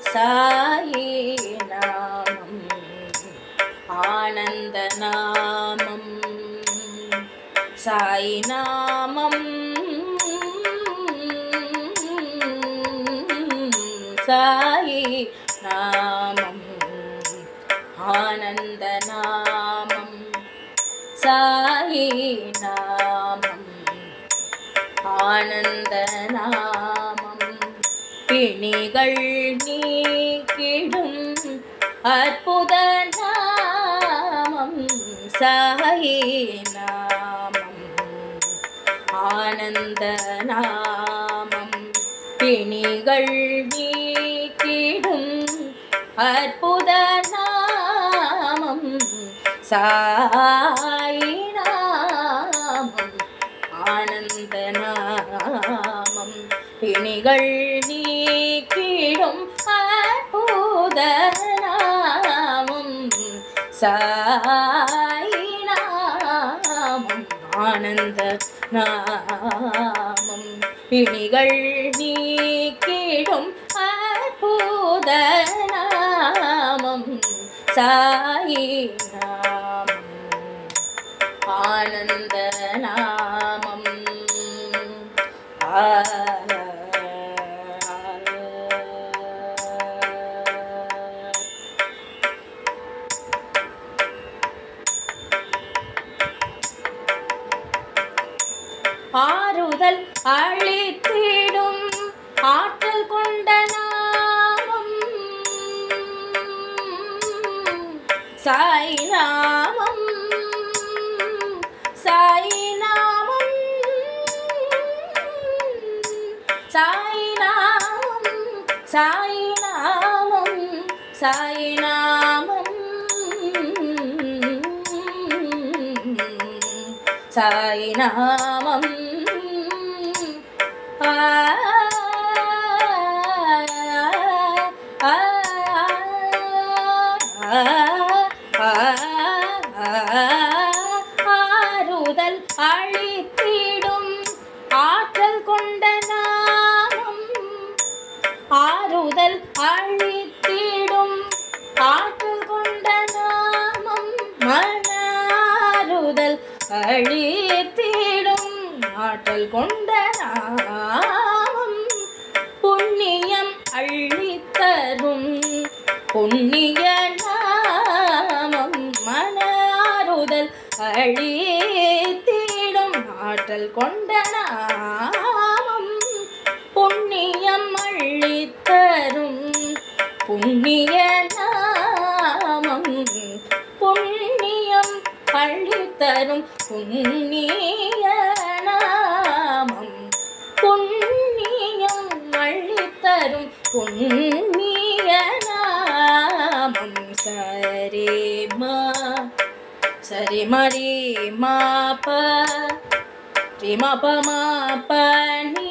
சாயி நாமம் ஆனந்த நாமம் சாய் நாமம் சாயி நாமம் ஆனந்த நாமம் சாயி நாமம் ஆனந்த நாமம் பிணிகள் நீக்கிடும் அற்புத நாமம் சாயி நாமம் ஆனந்த நாமம் பிணிகள் நீக்கிடும் அற்புத நாமம் சாய் நாமம் ஆனந்த நாமம் பிணிகள் நீக்கிடும் அற்புத நாமம் சாய் நாமம் ஆனந்த நாமம் பிணிகள் நீக்கிடும் அற்புத நாமம் சாயி நாமம் ஆனந்த நாமம் ஆ ஆறுதல் அழித்திடும் ஆற்றல் கொண்ட நாமம் சாய் நாமம் சாய் நாமம் சாய் நாமம் சாய் நாமம் சாய் நாமம் சாய் நாமம் ஆ ஆ ஆறுதல் அழித்திடும் ஆற்றல் கொண்ட நாமம் ஆறுதல் அழித்திடும் ஆற்றல் கொண்ட நாமம் மனாறுதல் அழித்திடும் ஆற்றல் கொண்ட நாமம் புண்ணியம் அழித்தரும் புண்ணிய நாமம் மனாறுதல் அழித்திடும் ஆற்றல் கொண்ட நாமம் புண்ணியம் அழித்தரும் புண்ணிய நாமம் புண்ணியம் அழித்தரும் புண்ணிய நாமம் புண்ணியம் அழித்தரும் புண்ணிய நாமம் சரிமா சரி மரி மாப்ப ரிமப மாப்பனி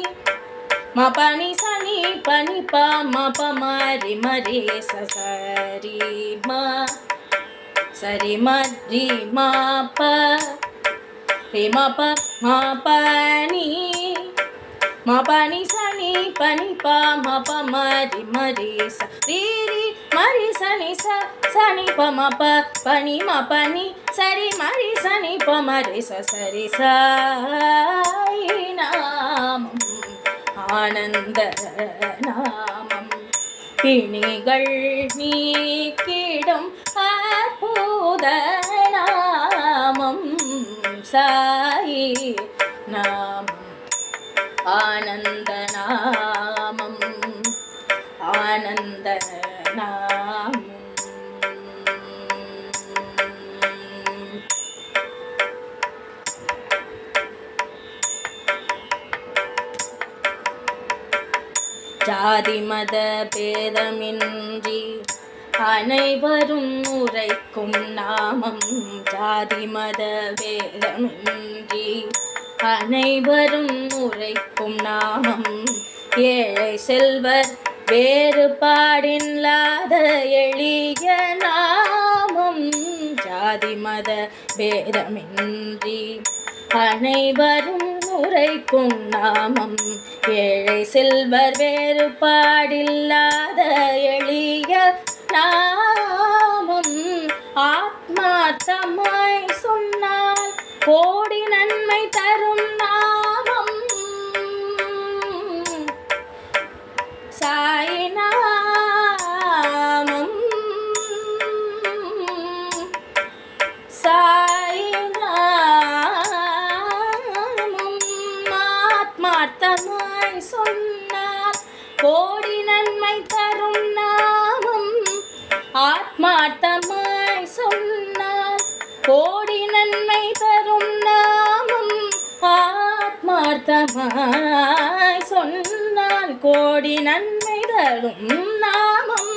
மபனி சனி பனி ப மப மரி மரி சரி மா சரி மரி மாப்ப ரிமப மாப்பனி மபனி சனி பனி ப மப மரி மரி ச ரீரி மரி சனி ச சனி ப மப பனி மபனி சரி மரி சனி ப மரி ச சரி சாய் நாமம் ஆனந்த நாமம் பிணிகள் நீக்கிடும் அற்புத நாமம் சாயி நாமம் ஆனந்த நாமம் ஆனந்த நாமம் ஜாதி மத பேதமின்றி அனைவரும் உரைக்கும் நாமம் ஜாதி மத பேதமின்றி அனைவரும் உரைக்கும் நாமம் ஏழை செல்வர் வேறுபாடில்லாத எளிய நாமம் ஜாதி மத பேதமின்றி அனைவரும் உரைக்கும் நாமம் ஏழை செல்வர் வேறுபாடில்லாத சாய் நாமம் சாய் நாமம் ஆத்மார்த்தமாய் சொன்னார் கோடி நன்மை தரும் நாமம் ஆத்மார்த்தமாய் சொன்னார் கோடி நன்மை தரும் நாமம் ஆத்மார்த்தமாய் சொன்னால் கோடி நன்மை தரும் நாமம்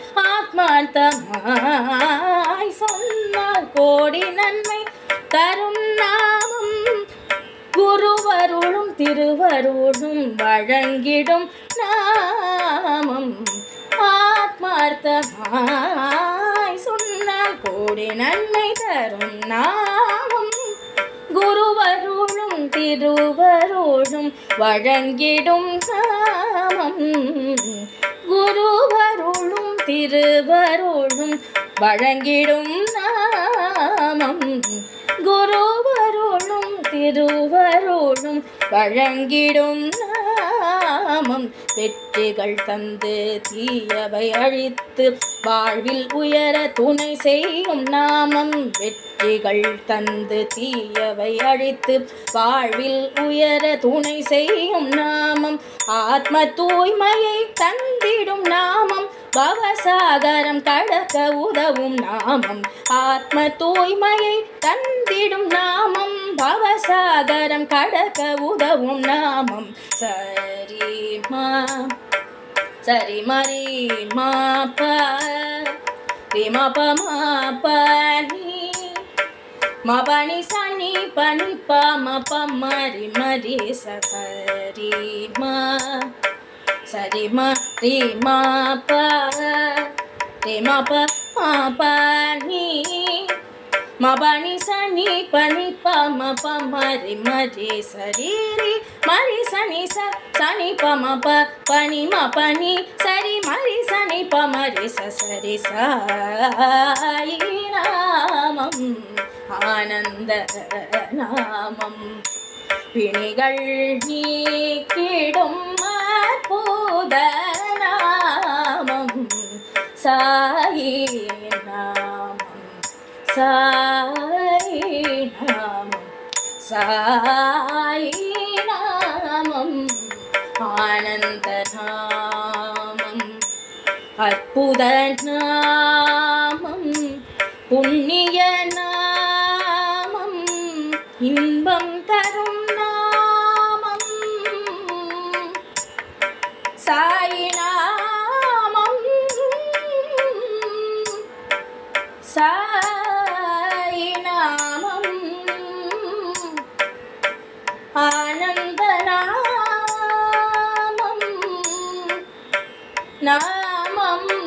ஆத்மார்த்தமாய் சொன்னால் கோடி நன்மை தரும் நாமம் குருவருளும் திருவருளும் வழங்கிடும் நாமம் ஆத்மார்த்தமாய் சொன்னால் கோடி நன்மை தரும் நாமம் குருவருளும் திருவருளும் வழங்கிடும் நாமம் குருவருளும் திருவருளும் வழங்கிடும் நாமம் குருவருளும் திருவருளும் வழங்கிடும் நாமம் வெற்றிகள் தந்து தீயவை அழித்து வாழ்வில் உயர துணை செய்யும் நாமம் வெற்றிகள் தந்து தீயவை அழித்து வாழ்வில் உயர துணை செய்யும் நாமம் ஆத்ம தூய்மையை தந்திடும் நாமம் பவசாகரம் கடக்க உதவும் நாமம் ஆத்ம தூய்மையை தந்திடும் நாமம் பவசாகரம் கடக்க உதவும் நாமம் சரி மா சரி மரி மா ப ரி மா ப மா ப நீ மா பனி சனி பனி ப ம ப மரி மரி ச சரி மா சரி ம ரி மா ப ரி மா ப மா ப நீ மா பனி சனி பனி ப ம ப மரி மரி சரி ரி மரி சனி ச சனி ப ம ப பனி ம பனி சரி மரி சனி ப மரி ச சரி சாயி நாமம் ஆனந்த நாமம் பிணிகள் நீக்கிடும் அற்புத நாமம் சாயி நாமம் சாயி நாமம் சாயி நாமம் ஆனந்த நாமம் அற்புத நாமம் புண்ணிய நாமம் இன்பம் தரும் நாமம் சாய் நாமம் சாய் நாமம் ஆனந்த நாமம் நாமம்